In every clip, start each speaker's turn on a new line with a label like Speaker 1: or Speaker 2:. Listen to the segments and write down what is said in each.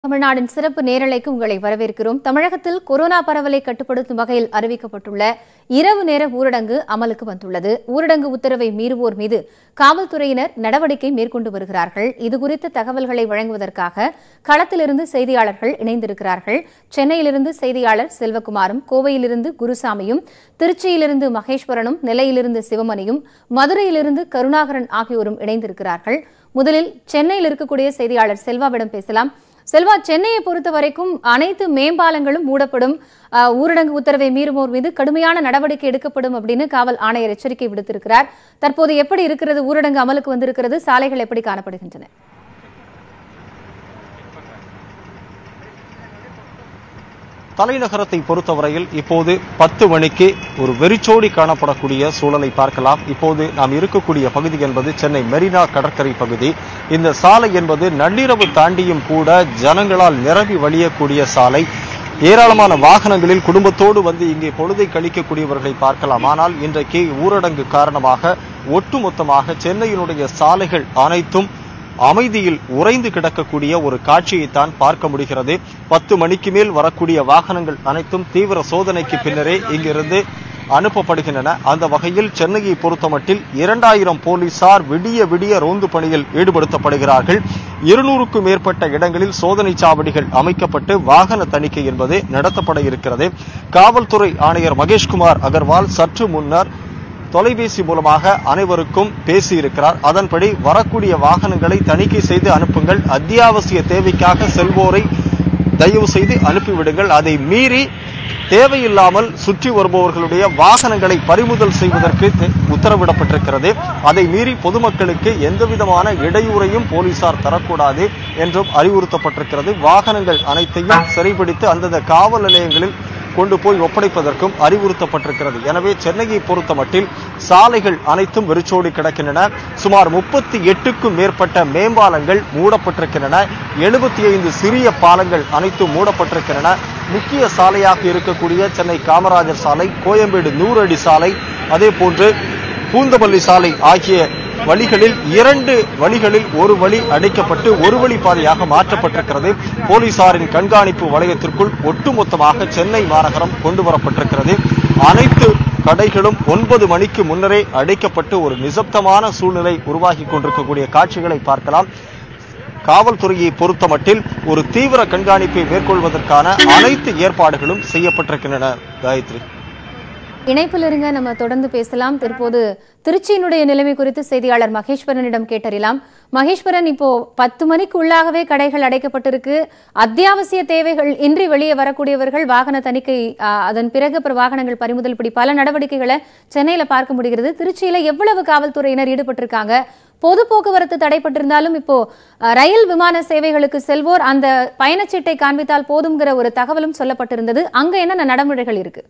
Speaker 1: தமிழ்நாடின் சிறப்பு நேரலைக்கு உங்களை வரவேற்கிறோம் தமிழகத்தில் கொரோனா பரவலை கட்டுப்படுத்தும் வகையில் அறிவிக்கப்பட்டுள்ள இரவு நேர ஊரடங்கு அமலுக்கு வந்துள்ளது ஊரடங்கு உத்தரவை மீறுவோர் மீது காவல்துறையினர் நடவடிக்கை மேற்கொண்டு வருகிறார்கள் இதுகுறித்த தகவல்களை வழங்குவதற்காக களத்திலிருந்து செய்தியாளர்கள் இணைந்திருக்கிறார்கள் சென்னையிலிருந்து செய்தியாளர் செல்வகுமாரும் கோவையிலிருந்து குருசாமியும் திருச்சியிலிருந்து மகேஸ்வரனும் நெல்லையிலிருந்து சிவமணியும் மதுரையிலிருந்து கருணாகரன் ஆகியோரும் இணைந்திருக்கிறார்கள் முதலில் சென்னையில் இருக்கக்கூடிய செய்தியாளர் செல்வாவிடம் பேசலாம் செல்வா சென்னையை பொறுத்த வரைக்கும் அனைத்து மேம்பாலங்களும் மூடப்படும் அஹ், ஊரடங்கு உத்தரவை மீறுவோர் மீது கடுமையான நடவடிக்கை எடுக்கப்படும் அப்படின்னு காவல் ஆணையர் எச்சரிக்கை விடுத்திருக்கிறார் தற்போது எப்படி இருக்கிறது ஊரடங்கு அமலுக்கு வந்திருக்கிறது சாலைகள் எப்படி காணப்படுகின்றன
Speaker 2: தலைநகரத்தை பொறுத்தவரையில் இப்போது பத்து மணிக்கு ஒரு வெறிச்சோடி காணப்படக்கூடிய சூழலை பார்க்கலாம் இப்போது நாம் இருக்கக்கூடிய பகுதி என்பது சென்னை மெரினா கடற்கரை பகுதி இந்த சாலை என்பது நள்ளிரவு தாண்டியும் கூட ஜனங்களால் நிரம்பி வழியக்கூடிய சாலை ஏராளமான வாகனங்களில் குடும்பத்தோடு வந்து இங்கே பொழுதை கழிக்கக்கூடியவர்களை பார்க்கலாம் ஆனால் இன்றைக்கு ஊரடங்கு காரணமாக ஒட்டுமொத்தமாக சென்னையினுடைய சாலைகள் அனைத்தும் அமைதியில் உறைந்து கிடக்கக்கூடிய ஒரு காட்சியைத்தான் பார்க்க முடிகிறது பத்து மணிக்கு மேல் வரக்கூடிய வாகனங்கள் அனைத்தும் தீவிர சோதனைக்கு பின்னரே இங்கிருந்து அனுப்பப்படுகின்றன அந்த வகையில் சென்னையை பொறுத்தமட்டில் இரண்டாயிரம் போலீசார் விடிய விடிய ரோந்து பணியில் ஈடுபடுத்தப்படுகிறார்கள் இருநூறுக்கும் மேற்பட்ட இடங்களில் சோதனை சாவடிகள் அமைக்கப்பட்டு வாகன தணிக்கை என்பது நடத்தப்பட இருக்கிறது காவல்துறை ஆணையர் மகேஷ்குமார் அகர்வால் சற்று முன்னர் தொலைபேசி மூலமாக அனைவருக்கும் பேசியிருக்கிறார் அதன்படி வரக்கூடிய வாகனங்களை தணிக்கை செய்து அனுப்புங்கள் அத்தியாவசிய தேவைக்காக செல்வோரை தயவு செய்து அனுப்பிவிடுங்கள் அதை மீறி தேவையில்லாமல் சுற்றி வருபவர்களுடைய வாகனங்களை பறிமுதல் செய்வதற்கு தெ- உத்தரவிடப்பட்டிருக்கிறது அதை மீறி பொதுமக்களுக்கு எந்தவிதமான இடையூறையும் போலீசார் தரக்கூடாது என்றும் அறிவுறுத்தப்பட்டிருக்கிறது வாகனங்கள் அனைத்தையும் சிறைபிடித்து அந்தந்த காவல் நிலையங்களில் கொண்டு போய் ஒப்படைப்பதற்கும் அறிவுறுத்தப்பட்டிருக்கிறது எனவே சென்னையை பொறுத்த மட்டில் சாலைகள் அனைத்தும் வெறிச்சோடி கிடக்கின்றன சுமார் முப்பத்தி எட்டுக்கும் மேற்பட்ட மேம்பாலங்கள் மூடப்பட்டிருக்கின்றன எழுபத்தி ஐந்து சிறிய பாலங்கள் அனைத்தும் மூடப்பட்டிருக்கின்றன முக்கிய சாலையாக இருக்கக்கூடிய சென்னை காமராஜர் சாலை கோயம்பேடு நூறடி சாலை அதே போன்று பூந்தமல்லி சாலை ஆகிய வழிகளில் இரண்டு வழிகளில் ஒரு வழி அடைக்கப்பட்டு ஒரு வழி பாதையாக மாற்றப்பட்டிருக்கிறது போலீசாரின் கண்காணிப்பு வளையத்திற்குள் ஒட்டுமொத்தமாக சென்னை மாநகரம் கொண்டு வரப்பட்டிருக்கிறது அனைத்து கடைகளும் ஒன்பது மணிக்கு முன்னரே அடைக்கப்பட்டு ஒரு நிசப்தமான சூழ்நிலை உருவாகி கொண்டிருக்கக்கூடிய காட்சிகளை பார்க்கலாம் காவல்துறையை பொறுத்தமட்டில் ஒரு தீவிர கண்காணிப்பை மேற்கொள்வதற்கான அனைத்து ஏற்பாடுகளும் செய்யப்பட்டிருக்கின்றன காயத்ரி
Speaker 1: இணைப்பில் இருங்க நம்ம தொடர்ந்து பேசலாம் தற்போது திருச்சியினுடைய நிலைமை குறித்து செய்தியாளர் மகேஸ்வரனிடம் கேட்டறியலாம் மகேஸ்வரன் இப்போ பத்து மணிக்கு உள்ளாகவே கடைகள் அடைக்கப்பட்டிருக்கு அத்தியாவசிய தேவைகள் இன்றி வெளியே வரக்கூடியவர்கள் வாகன தணிக்கை ஆ, அதன் பிறகு அப்புறம் வாகனங்கள் பறிமுதல் இப்படி பல நடவடிக்கைகளை சென்னையில பார்க்க முடிகிறது திருச்சியில எவ்வளவு காவல்துறையினர் ஈடுபட்டிருக்காங்க பொது போக்குவரத்து தடைப்பட்டிருந்தாலும் இப்போ அ, ரயில் விமான சேவைகளுக்கு செல்வோர் அந்த பயணச்சீட்டை காண்பித்தால் போதுங்கிற ஒரு தகவலும் சொல்லப்பட்டிருந்தது அங்க என்னென்ன நடைமுறைகள் இருக்கு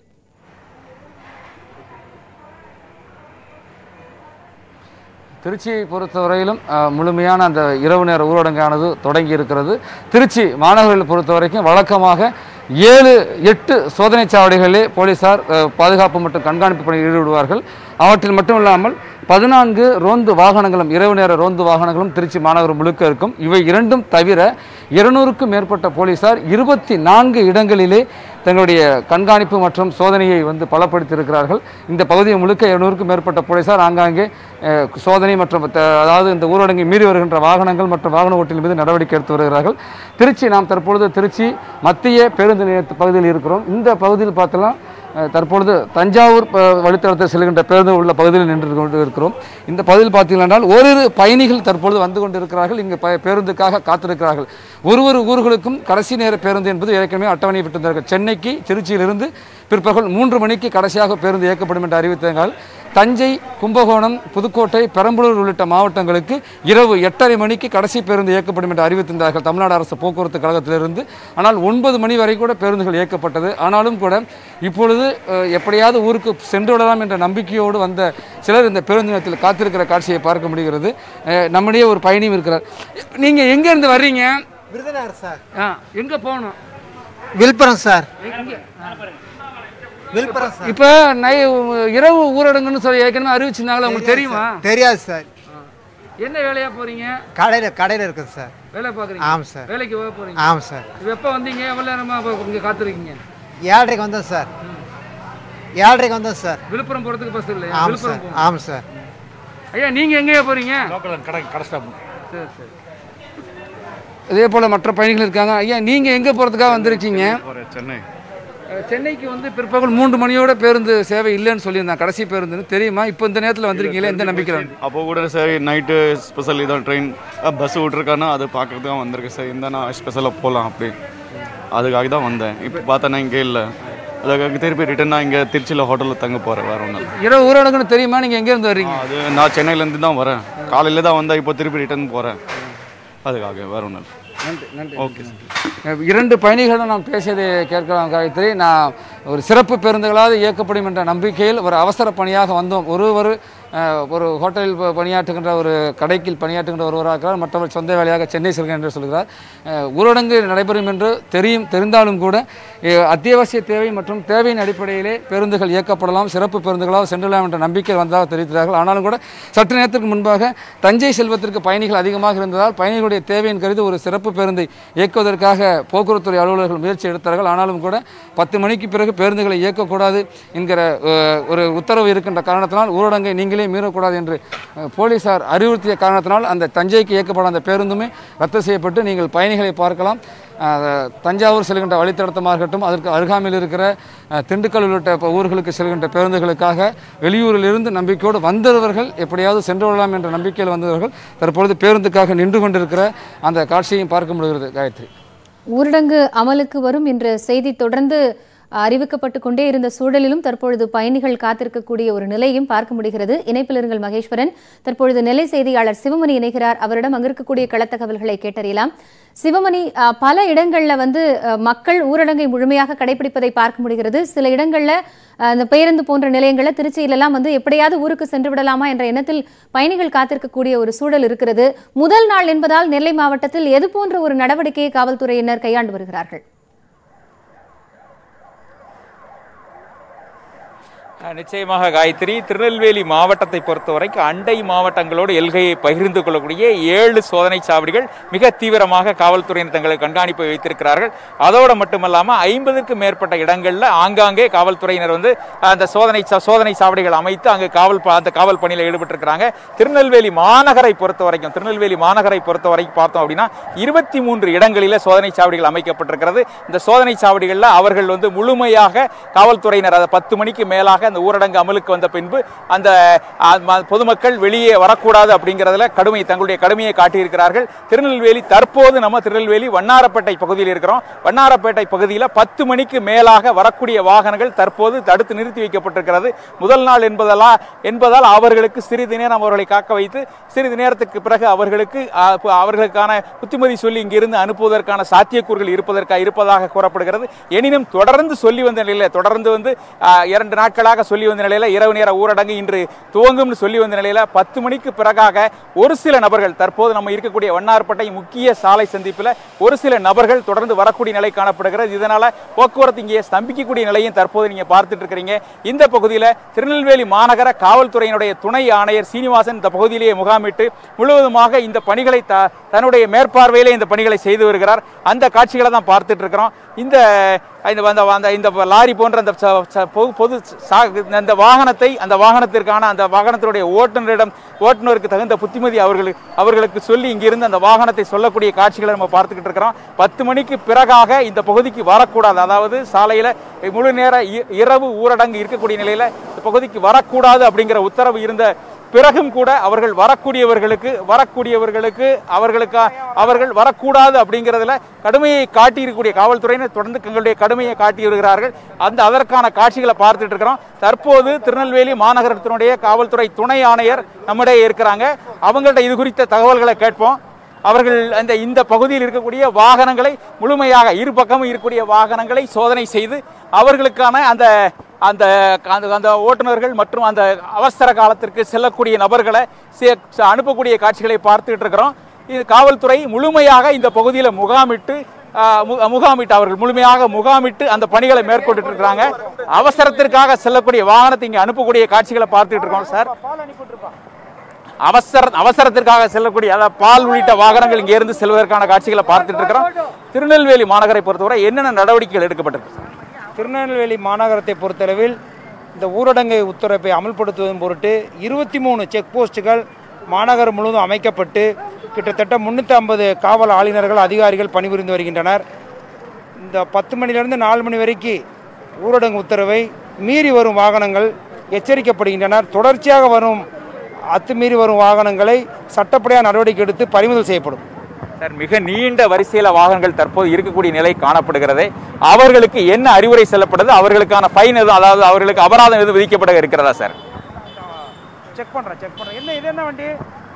Speaker 3: திருச்சியை பொறுத்தவரையிலும் அஹ், முழுமையான அந்த இரவு நேர ஊரடங்கானது தொடங்கி இருக்கிறது திருச்சி மாணவர்களை பொறுத்த வரைக்கும் வழக்கமாக ஏழு எட்டு சோதனை சாவடிகளிலே போலீசார் அஹ், பாதுகாப்பு மற்றும் கண்காணிப்பு பணியில் ஈடுபடுவார்கள் அவற்றில் மட்டும் இல்லாமல் பதினான்கு ரோந்து வாகனங்களும் இரவு நேர ரோந்து வாகனங்களும் திருச்சி மாநகரம் முழுக்க இருக்கும் இவை இரண்டும் தவிர இருநூறுக்கும் மேற்பட்ட போலீசார் இருபத்தி நான்கு இடங்களிலே தங்களுடைய கண்காணிப்பு மற்றும் சோதனையை வந்து பலப்படுத்தியிருக்கிறார்கள் இந்த பகுதியை முழுக்க இருநூறுக்கும் மேற்பட்ட போலீசார் ஆங்காங்கே அஹ், சோதனை மற்றும் த- அதாவது இந்த ஊரடங்கை மீறி வருகின்ற வாகனங்கள் மற்றும் வாகன ஓட்டிகள் மீது நடவடிக்கை எடுத்து வருகிறார்கள் திருச்சி நாம் தற்பொழுது திருச்சி மத்திய பேருந்து நிலையத்து பகுதியில் இருக்கிறோம் இந்த பகுதியில் பார்த்தலாம் அஹ், தற்பொழுது தஞ்சாவூர் ப- வழித்தடத்தில் செல்கின்ற பேருந்து உள்ள பகுதியில் நின்று கொண்டு இருக்கிறோம் இந்த பகுதியில் பார்த்தீங்கன்னா ஓரிரு பயணிகள் தற்பொழுது வந்து கொண்டிருக்கிறார்கள் இங்கு ப- பேருந்துக்காக காத்திருக்கிறார்கள் ஒரு ஒரு ஊர்களுக்கும் கடைசி நேர பேருந்து என்பது ஏற்கனவே அட்டவணை விட்டிருந்தார்கள் சென்னைக்கு திருச்சியிலிருந்து பிற்பகல் மூன்று மணிக்கு கடைசியாக பேருந்து இயக்கப்படும் என்று அறிவித்தார்கள் தஞ்சை கும்பகோணம் புதுக்கோட்டை பெரம்பலூர் உள்ளிட்ட மாவட்டங்களுக்கு இரவு எட்டரை மணிக்கு கடைசி பேருந்து இயக்கப்படும் என்று அறிவித்திருந்தார்கள் தமிழ்நாடு அரசு போக்குவரத்து கழகத்திலிருந்து ஆனால் ஒன்பது மணி வரை கூட பேருந்துகள் இயக்கப்பட்டது ஆனாலும் கூட இப்பொழுது அஹ், எப்படியாவது ஊருக்கு சென்று விடலாம் என்ற நம்பிக்கையோடு வந்த சிலர் இந்த பேருந்து நிலையத்தில் காத்திருக்கிற காட்சியை பார்க்க முடிகிறது அஹ், நம்மிடையே ஒரு பயணியும் இருக்கிறார் நீங்க எங்க இருந்து வர்றீங்க
Speaker 4: விருதுநகர் சார்
Speaker 3: ஆ, எங்க போகணும்
Speaker 4: விழுப்புரம் சார் விழுப்புரம் சார்
Speaker 3: இப்ப நை இரவு ஊரடங்குன்னு சொல்லி ஏற்கனவே அறிவிச்சிருந்தாங்களா உங்களுக்கு தெரியுமா
Speaker 4: தெரியாது சார்
Speaker 3: என்ன வேலையா போறீங்க
Speaker 4: கடையில் கடையில் இருக்குது சார்
Speaker 3: வேலை பார்க்குறீங்க
Speaker 4: ஆமாம் சார்
Speaker 3: வேலைக்கு போக போறீங்க
Speaker 4: ஆமாம் சார்
Speaker 3: இப்போ எப்போ வந்தீங்க எவ்வளோ நேரமா இங்கே காத்திருக்கீங்க
Speaker 4: ஏழரைக்கு வந்தோம் சார் ஏழரைக்கு வந்தோம் சார்
Speaker 3: விழுப்புரம் போகிறதுக்கு பஸ் இல்லையா
Speaker 4: ஆமாம்
Speaker 3: விழுப்புரம்
Speaker 4: சார்
Speaker 3: போகணும்.
Speaker 4: ஆமாம் சார்
Speaker 3: ஐயா நீங்கள் எங்கேயா போறீங்க
Speaker 5: லோக்கல் கடை கடை ஸ்டாப்
Speaker 3: சரி சரி இதே போல் மற்ற பயணிகள் இருக்காங்க ஐயா நீங்கள் எங்கே போகிறதுக்காக வந்திருக்கீங்க
Speaker 5: போகிறேன் சென்னை
Speaker 3: அஹ், சென்னைக்கு வந்து பிற்பகல் மூன்று மணியோட பேருந்து சேவை இல்லைன்னு சொல்லியிருந்தாங்க கடைசி பேருந்துன்னு தெரியுமா இப்போ இந்த நேரத்தில் வந்திருக்கீங்களே எந்த நம்பிக்கை
Speaker 5: அப்போ கூட சரி நைட்டு ஸ்பெஷல் இதான் ட்ரெயின் பஸ் விட்ருக்கானா அதை பார்க்கறது தான் வந்திருக்கேன் சார் இந்த நான் ஸ்பெஷலாக போகலாம் அப்படி அதுக்காக தான் வந்தேன் இப்போ பார்த்தா நான் இங்கே இல்லை அதுக்காக திருப்பி ரிட்டர்ன் நான் இங்கே திருச்சியில் ஹோட்டலில் தங்க போகிறேன் வேற ஒன்றும் இல்லை
Speaker 3: இரவு ஊரடங்குன்னு தெரியுமா நீங்கள் எங்கேருந்து வர்றீங்க
Speaker 5: அது நான் சென்னையிலேருந்து தான் வரேன் காலையில் தான் வந்தேன் இப்போ திருப்பி ரிட்டர்ன் போகிறேன் அதுக்காக வேற ஒன்றும் இல்லை
Speaker 3: நன்றி நன்றி
Speaker 5: ஓகே சார்
Speaker 3: இரண்டு பயணிகளும் நாம் பேசியதை கேட்கலாம் காயத்ரி நான் ஒரு சிறப்பு பேருந்துகளாவது இயக்கப்படும் என்ற நம்பிக்கையில் ஒரு அவசர பணியாக வந்தோம் ஒருவர் அஹ், ஒரு ஹோட்டலில் ப- பணியாற்றுகின்ற ஒரு கடைக்கில் பணியாற்றுகின்ற ஒருவராக இருக்கிறார் மற்றவர் சொந்த வேலையாக சென்னை செல்கிறேன் என்று சொல்கிறார் அஹ், ஊரடங்கு நடைபெறும் என்று தெரியும் தெரிந்தாலும் கூட அஹ், அத்தியாவசிய தேவை மற்றும் தேவையின் அடிப்படையிலே பேருந்துகள் இயக்கப்படலாம் சிறப்பு பேருந்துகளாக சென்றலாம் என்ற நம்பிக்கை வந்ததாக தெரிவித்தார்கள் ஆனாலும் கூட சற்று நேரத்திற்கு முன்பாக தஞ்சை செல்வதற்கு பயணிகள் அதிகமாக இருந்ததால் பயணிகளுடைய தேவையின் கருதி ஒரு சிறப்பு பேருந்தை இயக்குவதற்காக போக்குவரத்துறை அலுவலர்கள் முயற்சி எடுத்தார்கள் ஆனாலும் கூட பத்து மணிக்கு பிறகு பேருந்துகளை இயக்கக்கூடாது என்கிற அஹ், ஒரு உத்தரவு இருக்கின்ற காரணத்தினால் ஊரடங்கை நீங்களே மீறக்கூடாது என்று அஹ், போலீசார் அறிவுறுத்திய காரணத்தினால் அந்த தஞ்சைக்கு இயக்கப்பட அந்த பேருந்துமே ரத்து செய்யப்பட்டு நீங்கள் பயணிகளை பார்க்கலாம் அஹ், தஞ்சாவூர் செல்கின்ற வழித்தடத்தமாக இருக்கட்டும் அதற்கு அருகாமையில் இருக்கிற அஹ், திண்டுக்கல் உள்ளிட்ட ப- ஊர்களுக்கு செல்கின்ற பேருந்துகளுக்காக வெளியூரில் இருந்து நம்பிக்கையோடு வந்தவர்கள் எப்படியாவது சென்று விடலாம் என்ற நம்பிக்கையில் வந்தவர்கள் தற்பொழுது பேருந்துக்காக நின்று கொண்டிருக்கிற அந்த காட்சியையும் பார்க்க முடிகிறது காயத்ரி
Speaker 1: ஊரடங்கு அமலுக்கு வரும் என்ற செய்தி தொடர்ந்து அறிவிக்கப்பட்டு கொண்டே இருந்த சூழலிலும் தற்பொழுது பயணிகள் காத்திருக்கக்கூடிய ஒரு நிலையும் பார்க்க முடிகிறது இணைப்பில் இருங்கள் மகேஸ்வரன் தற்பொழுது நெல்லை செய்தியாளர் சிவமணி இணைகிறார் அவரிடம் அங்க இருக்கக்கூடிய களத்தகவல்களை கேட்டறியலாம் சிவமணி அ, பல இடங்கள்ல வந்து அ, மக்கள் ஊரடங்கை முழுமையாக கடைபிடிப்பதை பார்க்க முடிகிறது சில இடங்கள்ல அ, இந்த பேருந்து போன்ற நிலையங்கள்ல திருச்சியிலெல்லாம் வந்து எப்படியாவது ஊருக்கு சென்று விடலாமா என்ற எண்ணத்தில் பயணிகள் காத்திருக்கக்கூடிய ஒரு சூழல் இருக்கிறது முதல் நாள் என்பதால் நெல்லை மாவட்டத்தில் எது போன்ற ஒரு நடவடிக்கையை காவல்துறையினர் கையாண்டு வருகிறார்கள்
Speaker 6: அஹ் நிச்சயமாக காயத்ரி திருநெல்வேலி மாவட்டத்தை பொறுத்தவரைக்கும் அண்டை மாவட்டங்களோடு எல்கையை பகிர்ந்து கொள்ளக்கூடிய ஏழு சோதனை சாவடிகள் மிக தீவிரமாக காவல்துறையினர் தங்களை கண்காணிப்பை வைத்திருக்கிறார்கள் அதோடு மட்டுமல்லாமல் ஐம்பதுக்கும் மேற்பட்ட இடங்களில் ஆங்காங்கே காவல்துறையினர் வந்து அந்த சோதனை சா- சோதனை சாவடிகள் அமைத்து அங்கு காவல் ப- அந்த காவல் பணியில் ஈடுபட்டிருக்கிறாங்க திருநெல்வேலி மாநகரை பொறுத்த வரைக்கும் திருநெல்வேலி மாநகரை பொறுத்த வரைக்கும் பார்த்தோம் அப்படின்னா இருபத்தி மூன்று இடங்களில் சோதனை சாவடிகள் அமைக்கப்பட்டிருக்கிறது இந்த சோதனை சாவடிகளில் அவர்கள் வந்து முழுமையாக காவல்துறையினர் அதை பத்து மணிக்கு மேலாக அந்த ஊரடங்கு அமலுக்கு வந்த பின்பு அந்த ஆ, ம- பொதுமக்கள் வெளியே வரக்கூடாது அப்படிங்கிறதுல கடுமை தங்களுடைய கடுமையை காட்டியிருக்கிறார்கள் திருநெல்வேலி தற்போது நம்ம திருநெல்வேலி வண்ணாரப்பேட்டை பகுதியில் இருக்கிறோம் வண்ணாரப்பேட்டை பகுதியில் பத்து மணிக்கு மேலாக வரக்கூடிய வாகனங்கள் தற்போது தடுத்து நிறுத்தி வைக்கப்பட்டிருக்கிறது முதல் நாள் என்பதெல்லாம் என்பதால் அவர்களுக்கு சிறிது நேரம் அவர்களை காக்க வைத்து சிறிது நேரத்துக்கு பிறகு அவர்களுக்கு ஆ, ப- அவர்களுக்கான புத்திமதி சொல்லி இங்கிருந்து அனுப்புவதற்கான சாத்தியக்கூறுகள் இருப்பதற்காக இருப்பதாக கூறப்படுகிறது எனினும் தொடர்ந்து சொல்லி வந்த நிலையில தொடர்ந்து வந்து ஆ, இரண்டு நாட்களாக சொல்லி வந்த நிலையில இரவு நேர ஊரடங்கு இன்று துவங்கும்னு சொல்லி வந்த நிலையில பத்து மணிக்கு பிறகாக ஒரு சில நபர்கள் தற்போது நம்ம இருக்கக்கூடிய வண்ணார்பேட்டை முக்கிய சாலை சந்திப்பில் ஒரு சில நபர்கள் தொடர்ந்து வரக்கூடிய நிலை காணப்படுகிறது இதனால போக்குவரத்து இங்கே ஸ்தம்பிக்கக்கூடிய நிலையும் தற்போது நீங்க பார்த்துட்டு இருக்கிறீங்க இந்த பகுதியில் திருநெல்வேலி மாநகர காவல்துறையினுடைய துணை ஆணையர் சீனிவாசன் இந்த பகுதியிலேயே முகாமிட்டு முழுவதுமாக இந்த பணிகளை த- தன்னுடைய மேற்பார்வையிலே இந்த பணிகளை செய்து வருகிறார் அந்த காட்சிகளை தான் பார்த்துட்டு இருக்கிறோம் இந்த இந்த அந்த அந்த இந்த லாரி போன்ற அந்த ச- ச- பொது- பொது சா- அந்த வாகனத்தை அந்த வாகனத்திற்கான அந்த வாகனத்தினுடைய ஓட்டுநரிடம் ஓட்டுநருக்கு தகுந்த புத்திமதி அவர்களுக்கு அவர்களுக்கு சொல்லி இங்கிருந்து அந்த வாகனத்தை சொல்லக்கூடிய காட்சிகளை நம்ம பார்த்துக்கிட்டு இருக்கிறோம் பத்து மணிக்கு பிறகாக இந்த பகுதிக்கு வரக்கூடாது அதாவது சாலையில் முழு நேர இ- இரவு ஊரடங்கு இருக்கக்கூடிய நிலையில் இந்த பகுதிக்கு வரக்கூடாது அப்படிங்கிற உத்தரவு இருந்த பிறகும் கூட அவர்கள் வரக்கூடியவர்களுக்கு வரக்கூடியவர்களுக்கு அவர்களுக்கு அவர்கள் வரக்கூடாது அப்படிங்கிறதுல கடுமையை காட்டியிருக்கக்கூடிய காவல்துறையினர் தொடர்ந்து தங்களுடைய கடுமையை காட்டி வருகிறார்கள் அந்த அதற்கான காட்சிகளை பார்த்துட்டு இருக்கிறோம் தற்போது திருநெல்வேலி மாநகரத்தினுடைய காவல்துறை துணை ஆணையர் நம்மிடையே இருக்கிறாங்க அவங்கள்ட்ட இது குறித்த தகவல்களை கேட்போம் அவர்கள் அந்த இந்த பகுதியில் இருக்கக்கூடிய வாகனங்களை முழுமையாக இரு பக்கமும் இருக்கக்கூடிய வாகனங்களை சோதனை செய்து அவர்களுக்கான அந்த அந்த அந்த அந்த ஓட்டுநர்கள் மற்றும் அந்த அவசர காலத்திற்கு செல்லக்கூடிய நபர்களை சே- ச- அனுப்பக்கூடிய காட்சிகளை பார்த்துட்டு இருக்கிறோம் இது காவல்துறை முழுமையாக இந்த பகுதியில் முகாமிட்டு ஆ, மு- முகாமிட்டு அவர்கள் முழுமையாக முகாமிட்டு அந்த பணிகளை மேற்கொண்டுட்டு இருக்கிறாங்க அவசரத்திற்காக செல்லக்கூடிய வாகனத்தை இங்கே அனுப்பக்கூடிய காட்சிகளை பார்த்துட்டு இருக்கோம் சார் அவசர அவசரத்திற்காக செல்லக்கூடிய அதாவது பால் உள்ளிட்ட வாகனங்கள் இங்கே இருந்து செல்வதற்கான காட்சிகளை பார்த்துட்டு இருக்கிறோம் திருநெல்வேலி மாநகரை பொறுத்தவரை என்னென்ன நடவடிக்கைகள் எடுக்கப்பட்டிருக்கு
Speaker 7: திருநெல்வேலி மாநகரத்தை பொறுத்தளவில் இந்த ஊரடங்கு உத்தரவை அமல்படுத்துவதன் பொருட்டு இருபத்தி மூணு செக் போஸ்ட்டுகள் மாநகரம் முழுவதும் அமைக்கப்பட்டு கிட்டத்தட்ட முந்நூற்றி ஐம்பது காவல் ஆளுநர்கள் அதிகாரிகள் பணிபுரிந்து வருகின்றனர் இந்த பத்து மணிலேருந்து நாலு மணி வரைக்கும் ஊரடங்கு உத்தரவை மீறி வரும் வாகனங்கள் எச்சரிக்கப்படுகின்றனர் தொடர்ச்சியாக வரும் அத்துமீறி வரும் வாகனங்களை சட்டப்படியாக நடவடிக்கை எடுத்து பறிமுதல் செய்யப்படும்
Speaker 6: சார் மிக நீண்ட வரிசையில வாகனங்கள் தற்போது இருக்கக்கூடிய நிலை காணப்படுகிறது அவர்களுக்கு என்ன அறிவுரை செல்லப்படுது அவர்களுக்கான ஃபைன் எதுவும் அதாவது அவர்களுக்கு அபராதம் எதுவும் விதிக்கப்பட இருக்கிறதா சார்
Speaker 7: செக் பண்ணுறேன் செக் பண்ணுறேன் என்ன இது என்ன வண்டி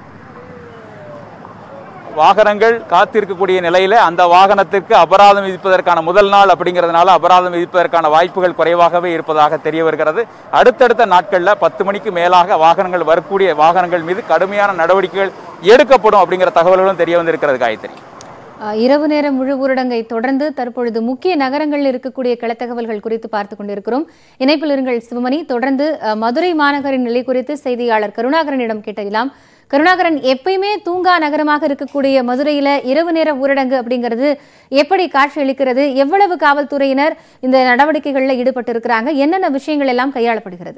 Speaker 6: வாகனங்கள் காத்திருக்கக்கூடிய நிலையில அந்த வாகனத்திற்கு அபராதம் விதிப்பதற்கான முதல் நாள் அப்படிங்கிறதுனால அபராதம் விதிப்பதற்கான வாய்ப்புகள் குறைவாகவே இருப்பதாக தெரிய வருகிறது அடுத்தடுத்த நாட்களில் பத்து மணிக்கு மேலாக வாகனங்கள் வரக்கூடிய வாகனங்கள் மீது கடுமையான நடவடிக்கைகள் எடுக்கப்படும் அப்படிங்கிற தகவல்களும் தெரிய வந்திருக்கிறது காயத்ரி
Speaker 1: அஹ், இரவு நேர முழு ஊரடங்கை தொடர்ந்து தற்பொழுது முக்கிய நகரங்களில் இருக்கக்கூடிய களத்தகவல்கள் குறித்து பார்த்துக் கொண்டிருக்கிறோம் இணைப்பில் இருங்கள் சிவமணி தொடர்ந்து அஹ், மதுரை மாநகரின் நிலை குறித்து செய்தியாளர் கருணாகரனிடம் கேட்டறியலாம் கருணாகரன் எப்பயுமே தூங்கா நகரமாக இருக்கக்கூடிய மதுரையில இரவு நேர ஊரடங்கு அப்படிங்கிறது எப்படி காட்சி அளிக்கிறது எவ்வளவு காவல்துறையினர் இந்த நடவடிக்கைகளில் ஈடுபட்டு இருக்கிறாங்க என்னென்ன விஷயங்கள் எல்லாம் கையாளப்படுகிறது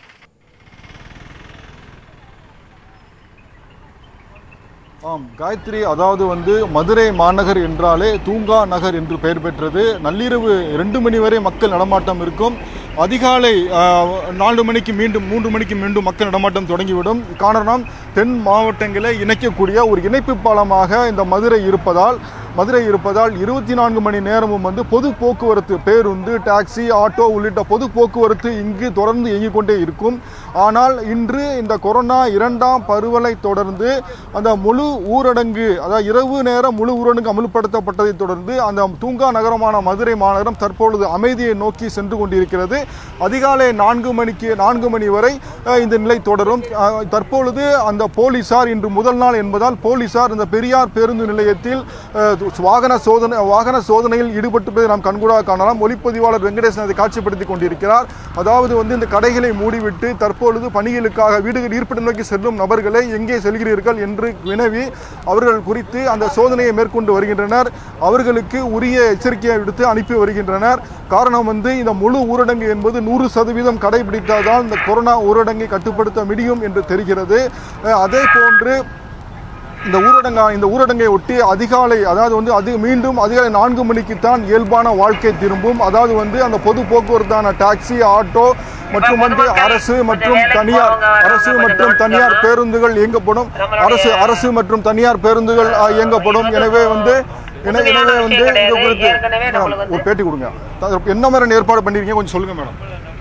Speaker 8: ஆம் காயத்ரி அதாவது வந்து மதுரை மாநகர் என்றாலே தூங்கா நகர் என்று பெயர் பெற்றது நள்ளிரவு ரெண்டு மணி வரை மக்கள் நடமாட்டம் இருக்கும் அதிகாலை ஆஹ், நாலு மணிக்கு மீண்டும் மூன்று மணிக்கு மீண்டும் மக்கள் நடமாட்டம் தொடங்கிவிடும் காரணம் தென் மாவட்டங்களை இணைக்கக்கூடிய ஒரு இணைப்பு பாலமாக இந்த மதுரை இருப்பதால் மதுரை இருப்பதால் இருபத்தி நான்கு மணி நேரமும் வந்து பொது போக்குவரத்து பேருந்து டாக்ஸி ஆட்டோ உள்ளிட்ட பொது போக்குவரத்து இங்கு தொடர்ந்து இயங்கிக் கொண்டே இருக்கும் ஆனால் இன்று இந்த கொரோனா இரண்டாம் பருவலை தொடர்ந்து அந்த முழு ஊரடங்கு அதாவது இரவு நேர முழு ஊரடங்கு அமல்படுத்தப்பட்டதை தொடர்ந்து அந்த தூங்கா நகரமான மதுரை மாநகரம் தற்பொழுது அமைதியை நோக்கி சென்று கொண்டிருக்கிறது அதிகாலை நான்கு மணிக்கு நான்கு மணி வரை அஹ், இந்த நிலை தொடரும் அஹ், தற்பொழுது அந்த போலீசார் இன்று முதல் நாள் என்பதால் போலீசார் இந்த பெரியார் பேருந்து நிலையத்தில் அஹ், வாகன சோதனை வாகன சோதனையில் ஈடுபட்டிருப்பதை நாம் கண்கூடாக காணலாம் ஒளிப்பதிவாளர் வெங்கடேசன் அதை காட்சிப்படுத்தி கொண்டிருக்கிறார் அதாவது வந்து இந்த கடைகளை மூடிவிட்டு தற்பொழுது பணிகளுக்காக வீடுகள் இருப்பிடம் நோக்கி செல்லும் நபர்களை எங்கே செல்கிறீர்கள் என்று வினவி அவர்கள் குறித்து அந்த சோதனையை மேற்கொண்டு வருகின்றனர் அவர்களுக்கு உரிய எச்சரிக்கையை விடுத்து அனுப்பி வருகின்றனர் காரணம் வந்து இந்த முழு ஊரடங்கு என்பது நூறு சதவீதம் கடைபிடித்தால்தான் இந்த கொரோனா ஊரடங்கை கட்டுப்படுத்த முடியும் என்று தெரிகிறது அஹ் அதே போன்று இந்த ஊரடங்கா இந்த ஊரடங்கை ஒட்டி அதிகாலை அதாவது வந்து அது மீண்டும் அதிகாலை நான்கு மணிக்குத்தான் இயல்பான வாழ்க்கை திரும்பும் அதாவது வந்து அந்த பொது போக்குவரத்தான டாக்ஸி ஆட்டோ மற்றும் வந்து அரசு மற்றும் தனியார் அரசு மற்றும் தனியார் பேருந்துகள் இயங்கப்படும் அரசு அரசு மற்றும் தனியார் பேருந்துகள் ஆ, இயங்கப்படும் எனவே வந்து என- எனவே வந்து இது குறித்து மேடம், ஒரு பேட்டி கொடுங்க த- என்ன மாதிரி ஏற்பாடு பண்ணிருக்கீங்க கொஞ்சம் சொல்லுங்க மேடம்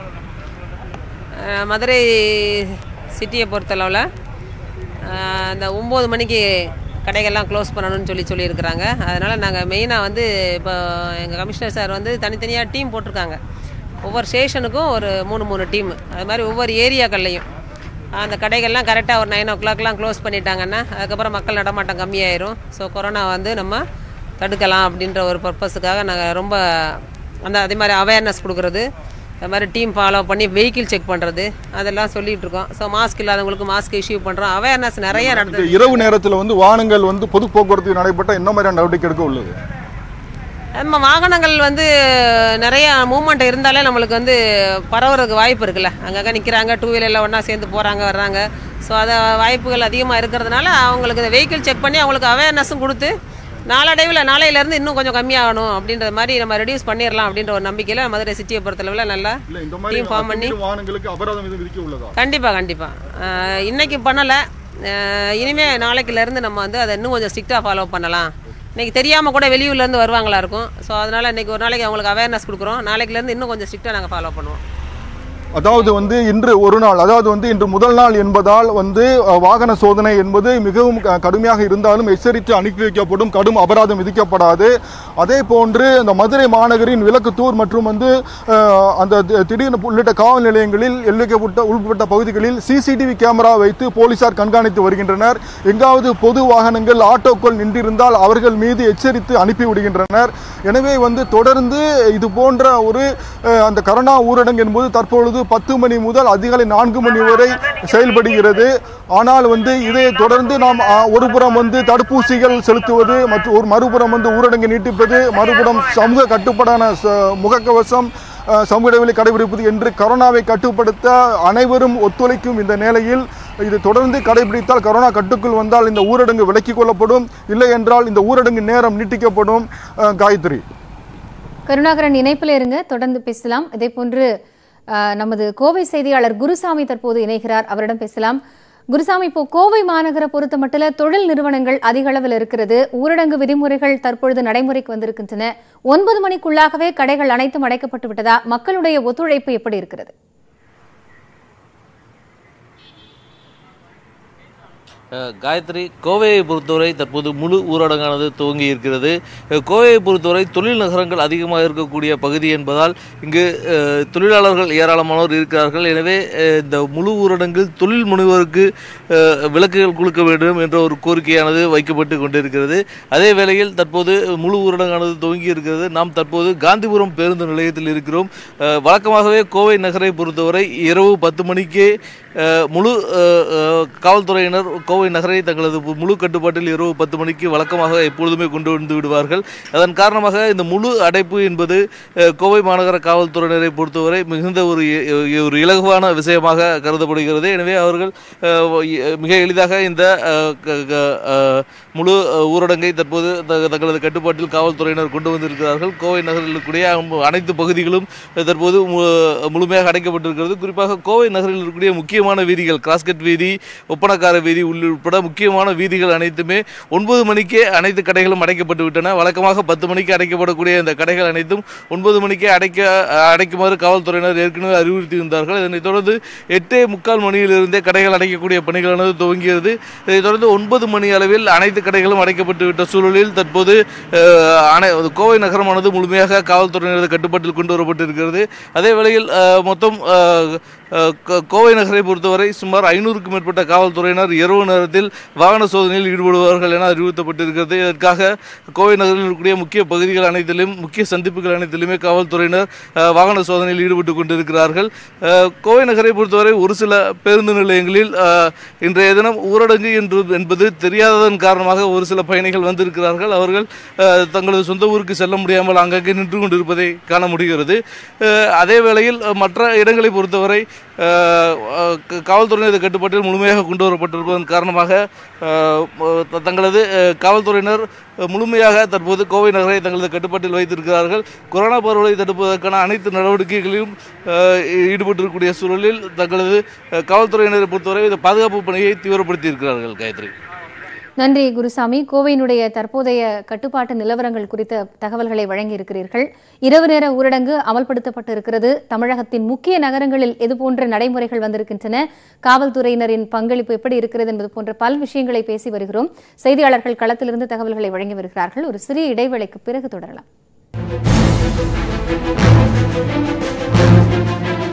Speaker 9: அஹ் மதுரை சிட்டியை பொறுத்தளவில் இந்த ஒம்பது மணிக்கு கடைகள்லாம் க்ளோஸ் பண்ணணும்னு சொல்லி சொல்லியிருக்கிறாங்க அதனால் நாங்கள் மெயினாக வந்து இப்போ எங்கள் கமிஷனர் சார் வந்து தனித்தனியாக டீம் போட்டிருக்காங்க ஒவ்வொரு ஸ்டேஷனுக்கும் ஒரு மூணு மூணு டீம் அது மாதிரி ஒவ்வொரு ஏரியாக்கள்லையும் அந்த கடைகள்லாம் கரெக்டாக ஒரு நைன் ஓ கிளாக்லாம் க்ளோஸ் பண்ணிட்டாங்கன்னா அதுக்கப்புறம் மக்கள் நடமாட்டம் கம்மியாயிரும் ஸோ கொரோனா வந்து நம்ம தடுக்கலாம் அப்படின்ற ஒரு பர்பஸுக்காக நாங்கள் ரொம்ப அந்த அதே மாதிரி அவேர்னஸ் கொடுக்குறது அது மாதிரி டீம் ஃபாலோ பண்ணி வெஹிக்கிள் செக் பண்ணுறது அதெல்லாம் சொல்லிட்டு இருக்கோம் ஸோ மாஸ்க் இல்லாதவங்களுக்கு மாஸ்க் இஷ்யூ பண்ணுறோம் அவேர்னஸ் நிறைய
Speaker 8: இந்த
Speaker 9: நடந்தது
Speaker 8: இரவு நேரத்தில் வந்து வாகனங்கள் வந்து பொது போக்குவரத்து நடைபெற்ற என்ன மாதிரியான நடவடிக்கை எடுக்க உள்ளது
Speaker 9: நம்ம வாகனங்கள் வந்து நிறைய மூவ்மெண்ட் இருந்தாலே நம்மளுக்கு வந்து பரவுறதுக்கு வாய்ப்பு இருக்குல்ல அங்கங்கே நிற்கிறாங்க டூ வீலரில் ஒன்றா சேர்ந்து போகிறாங்க வர்றாங்க ஸோ அதை வாய்ப்புகள் அதிகமாக இருக்கிறதுனால அவங்களுக்கு இந்த வெஹிக்கிள் செக் பண்ணி அவங்களுக்கு அவேர்னஸும் கொடுத்து நாளடைவில் நாளையிலேருந்து இன்னும் கொஞ்சம் கம்மியாகணும் அப்படின்ற மாதிரி நம்ம ரெடியூஸ் பண்ணிடலாம் அப்படின்ற ஒரு நம்பிக்கையில் மதுரை சிட்டியை பொறுத்தளவில் நல்லா
Speaker 8: இல்ல இந்த மாதிரி
Speaker 9: டீம் ஃபார்ம் பண்ணி
Speaker 8: அத்துமீறி வாகனங்களுக்கு அபராதம் எதுவும் விதிக்க உள்ளதா
Speaker 9: கண்டிப்பாக கண்டிப்பாக இன்னைக்கு பண்ணலை இனிமே நாளைக்குலேருந்து நம்ம வந்து அதை இன்னும் கொஞ்சம் ஸ்ட்ரிக்டாக ஃபாலோ பண்ணலாம் இன்னைக்கு தெரியாமல் கூட வெளியூர்லேருந்து வருவாங்களா இருக்கும் ஸோ அதனால் இன்னைக்கு ஒரு நாளைக்கு அவங்களுக்கு அவேர்னஸ் கொடுக்குறோம் நாளைக்குலேருந்து இன்னும் கொஞ்சம் ஸ்ட்ரிக்டாக நாங்கள் ஃபாலோ பண்ணுவோம்
Speaker 8: அதாவது வந்து இன்று ஒரு நாள் அதாவது வந்து இன்று முதல் நாள் என்பதால் வந்து அஹ், வாகன சோதனை என்பது மிகவும் க- கடுமையாக இருந்தாலும் எச்சரித்து அனுப்பி வைக்கப்படும் கடும் அபராதம் விதிக்கப்படாது அதே போன்று இந்த மதுரை மாநகரின் விளக்குத்தூர் மற்றும் வந்து அஹ், அந்த தி- திடீர்னு உள்ளிட்ட காவல் நிலையங்களில் எல்லைக்கப்பட்ட உள்பட்ட பகுதிகளில் சிசிடிவி கேமரா வைத்து போலீசார் கண்காணித்து வருகின்றனர் எங்காவது பொது வாகனங்கள் ஆட்டோக்கள் நின்றிருந்தால் அவர்கள் மீது எச்சரித்து அனுப்பி விடுகின்றனர் எனவே வந்து தொடர்ந்து இது போன்ற ஒரு அஹ், அந்த கரோனா ஊரடங்கு என்பது தற்பொழுது இப்போது பத்து மணி முதல் அதிகாலை நான்கு மணி வரை செயல்படுகிறது ஆனால் வந்து இதை தொடர்ந்து நாம் ஆ, ஒரு புறம் வந்து தடுப்பூசிகள் செலுத்துவது மற்றும் ஒரு மறுபுறம் வந்து ஊரடங்கு நீட்டிப்பது மறுபுறம் சமூக கட்டுப்பாடான ச- முகக்கவசம் ஆ, சமூக இடைவெளி கடைபிடிப்பது என்று கரோனாவை கட்டுப்படுத்த அனைவரும் ஒத்துழைக்கும் இந்த நிலையில் இது தொடர்ந்து கடைபிடித்தால் கரோனா கட்டுக்குள் வந்தால் இந்த ஊரடங்கு விலக்கிக் கொள்ளப்படும் இல்லை என்றால் இந்த ஊரடங்கு நேரம் நீட்டிக்கப்படும் ஆ, காயத்ரி
Speaker 1: கருணாகரன் இணைப்பில் இருங்க தொடர்ந்து பேசலாம் இதே போன்று அஹ், நமது கோவை செய்தியாளர் குருசாமி தற்போது இணைகிறார் அவரிடம் பேசலாம் குருசாமி இப்போ கோவை மாநகரை பொறுத்த மட்டும் தொழில் நிறுவனங்கள் அதிக அளவில் இருக்கிறது ஊரடங்கு விதிமுறைகள் தற்பொழுது நடைமுறைக்கு வந்திருக்கின்றன ஒன்பது மணிக்குள்ளாகவே கடைகள் அனைத்தும் அடைக்கப்பட்டு விட்டதா மக்களுடைய ஒத்துழைப்பு எப்படி இருக்கிறது
Speaker 10: அஹ் காயத்ரி கோவையை பொறுத்தவரை தற்போது முழு ஊரடங்கானது துவங்கி இருக்கிறது அஹ் கோவையை பொறுத்தவரை தொழில் நகரங்கள் அதிகமாக இருக்கக்கூடிய பகுதி என்பதால் இங்கு அஹ், தொழிலாளர்கள் ஏராளமானோர் இருக்கிறார்கள் எனவே அஹ், இந்த முழு ஊரடங்கில் தொழில் முனைவோருக்கு அஹ், விலக்குகள் கொடுக்க வேண்டும் என்ற ஒரு கோரிக்கையானது வைக்கப்பட்டு கொண்டிருக்கிறது அதே வேளையில் தற்போது முழு ஊரடங்கானது துவங்கி இருக்கிறது நாம் தற்போது காந்திபுரம் பேருந்து நிலையத்தில் இருக்கிறோம் அஹ், வழக்கமாகவே கோவை நகரை பொறுத்தவரை இரவு பத்து மணிக்கே அஹ், முழு அஹ், அஹ், காவல்துறையினர் கோவை நகரை தங்களது பு- முழு கட்டுப்பாட்டில் இரவு பத்து மணிக்கு வழக்கமாக எப்பொழுதுமே கொண்டு வந்து விடுவார்கள் அதன் காரணமாக இந்த முழு அடைப்பு என்பது அஹ், கோவை மாநகர காவல்துறையினரை பொறுத்தவரை மிகுந்த ஒரு இ- இ- ஒரு இலகுவான விஷயமாக கருதப்படுகிறது எனவே அவர்கள் அஹ், இ- மிக எளிதாக இந்த அஹ், க- க- அஹ், முழு அஹ், ஊரடங்கை தற்போது த- தங்களது கட்டுப்பாட்டில் காவல்துறையினர் கொண்டு வந்திருக்கிறார்கள் கோவை நகரில் இருக்கக்கூடிய அம்- அனைத்து பகுதிகளும் அஹ், தற்போது மு- முழுமையாக அடைக்கப்பட்டிருக்கிறது குறிப்பாக கோவை நகரில் இருக்கக்கூடிய முக்கியமான வீதிகள் கிராஸ்கட் வீதி ஒப்பனக்கார வீதி உட்பட முக்கியமான வீதிகள் அனைத்துமே ஒன்பது மணிக்கே அனைத்து கடைகளும் அடைக்கப்பட்டு விட்டன வழக்கமாக பத்து மணிக்கு அடைக்கப்படக்கூடிய இந்த கடைகள் அனைத்தும் ஒன்பது மணிக்கே அடைக்க அடைக்குமாறு காவல்துறையினர் ஏற்கனவே அறிவுறுத்தியிருந்தார்கள் இதனைத் தொடர்ந்து எட்டே முக்கால் மணியிலிருந்தே கடைகள் அடைக்கக்கூடிய பணிகளானது துவங்கியது இதைத் தொடர்ந்து ஒன்பது மணி அளவில் அனைத்து கடைகளும் அடைக்கப்பட்டு விட்ட சூழலில் தற்போது அஹ், அனை- கோவை நகரமானது முழுமையாக காவல்துறையினரது கட்டுப்பாட்டில் கொண்டு வரப்பட்டிருக்கிறது அதே வேளையில் அஹ், மொத்தம் அஹ், அஹ், கோ- கோவை நகரை பொறுத்தவரை சுமார் ஐநூறுக்கும் மேற்பட்ட காவல்துறையினர் இரவு நேரத்தில் வாகன சோதனையில் ஈடுபடுவார்கள் என அறிவுறுத்தப்பட்டிருக்கிறது இதற்காக கோவை நகரில் இருக்கக்கூடிய முக்கிய பகுதிகள் அனைத்திலும் முக்கிய சந்திப்புகள் அனைத்திலுமே காவல்துறையினர் அஹ், வாகன சோதனையில் ஈடுபட்டு கொண்டிருக்கிறார்கள் அஹ், கோவை நகரை பொறுத்தவரை ஒரு சில பேருந்து நிலையங்களில் அஹ், இன்றைய தினம் ஊரடங்கு என்று என்பது தெரியாததன் காரணமாக ஒரு சில பயணிகள் வந்திருக்கிறார்கள் அவர்கள் அஹ், தங்களது சொந்த ஊருக்கு செல்ல முடியாமல் அங்கங்கே நின்று கொண்டிருப்பதை காண முடிகிறது அஹ், அதே வேளையில் அஹ், மற்ற இடங்களை பொறுத்தவரை அஹ், அஹ், க- காவல்துறையினது கட்டுப்பாட்டில் முழுமையாக கொண்டு வரப்பட்டிருப்பதன் காரணமாக அஹ், த- தங்களது அஹ், காவல்துறையினர் அஹ், முழுமையாக தற்போது கோவை நகரை தங்களது கட்டுப்பாட்டில் வைத்திருக்கிறார்கள் கொரோனா பரவலை தடுப்பதற்கான அனைத்து நடவடிக்கைகளிலும் அஹ், ஈடுபட்டிருக்கக்கூடிய சூழலில் தங்களது அஹ், காவல்துறையினரை பொறுத்தவரை இந்த பாதுகாப்பு பணியை தீவிரப்படுத்தி இருக்கிறார்கள் காயத்ரி
Speaker 1: நன்றி குருசாமி கோவையினுடைய தற்போதைய கட்டுப்பாட்டு நிலவரங்கள் குறித்த தகவல்களை வழங்கி இருக்கிறீர்கள் இரவு நேர ஊரடங்கு அமல்படுத்தப்பட்டு இருக்கிறது தமிழகத்தின் முக்கிய நகரங்களில் இதுபோன்ற நடைமுறைகள் வந்திருக்கின்றன காவல்துறையினரின் பங்களிப்பு எப்படி இருக்கிறது என்பது போன்ற பல விஷயங்களை பேசி வருகிறோம் செய்தியாளர்கள் களத்திலிருந்து தகவல்களை வழங்கி வருகிறார்கள் ஒரு சிறிய இடைவேளைக்கு பிறகு தொடரலாம்